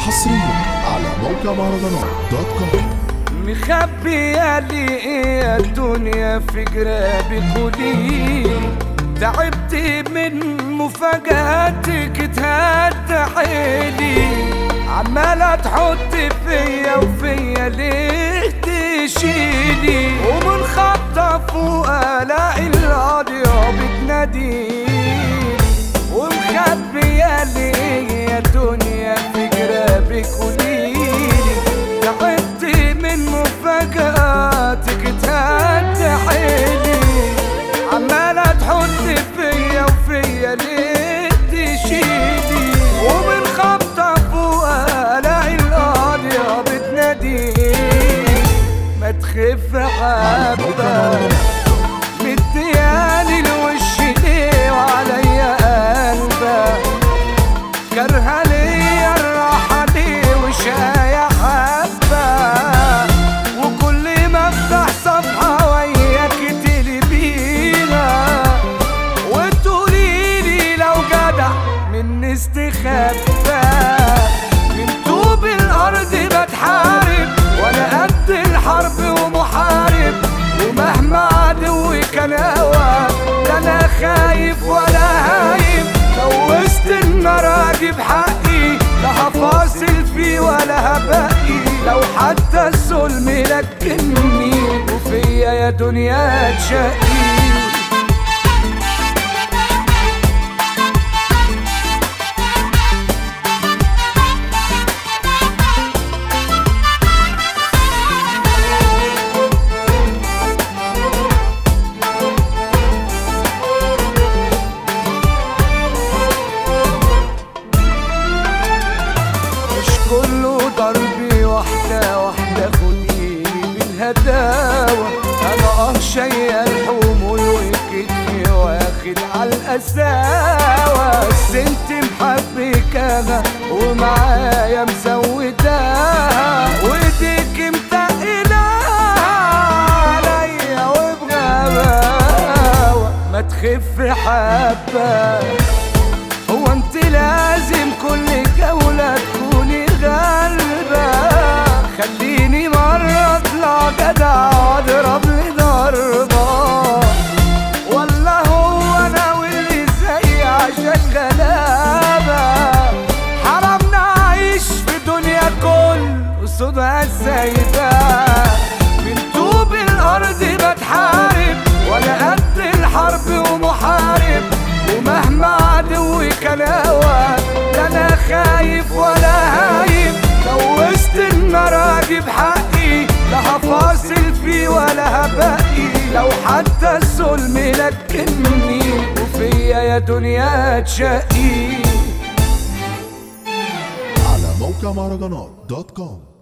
حصريا على موقع مهرجانات دوت كوم مخبية لي ايه الدنيا في جرابك قوليلي تعبت من مفاجآتك تهد حيلي عمالة تحط فيا وفيا ليه تشيلي ومن خطة فوق الاقي القاضية بتناديلي ومخبية لي ايه الدنيا في جرابك قوليلي تعبت من مفاجآتك تهد حيلي عمالة تحط فيا وفيا ليه تشيلي ومن خبطة فوق الاقي القاضية بتناديلي ما تخف حبة مدياني الوش ليه وعليا قلبك كرهة ليا الراحة ليه وشاية حبة وكل ما افتح صفحة وياك تقلبيها وتقوليلي لو جدع مني استخبى من طوب الأرض بتحارب وأنا قد الحرب ومحارب ومهما عدوي كان أقوى لا أنا خايف ولا هايب لو وسط النار أجيب حقي لا هفاصل فيه ولا هبقي لو حتى الظلم لكني وفيا يا دنيا تشقي مش كله ضربي واحدة واحدة خديني بالهداوة أنا اه شايل الحمول وكتفي واخد على القساوة بس انت محبك أنا ومعايا مزوداها وايديك متقلة عليا وبغباوة ما تخف حبة هو انت لازم كل جولة تكوني غالبة خليني مرة اطلع جدع واضرب لي ضربة ولا هو انا واللي زي عشان غلابة حرام نعيش في دنيا كل قصودها سايبة من طوب الارض بتحارب وانا قد الحرب ومحارب ومهما عدوي كان اقوى لا انا خايف ولا هايب لو وسط النار اجيب حقي لا هفاصل فيه ولا هبقي لو حتى الظلم لكني وفيا يا دنيا تشقي على موقع مهرجانات دوت كوم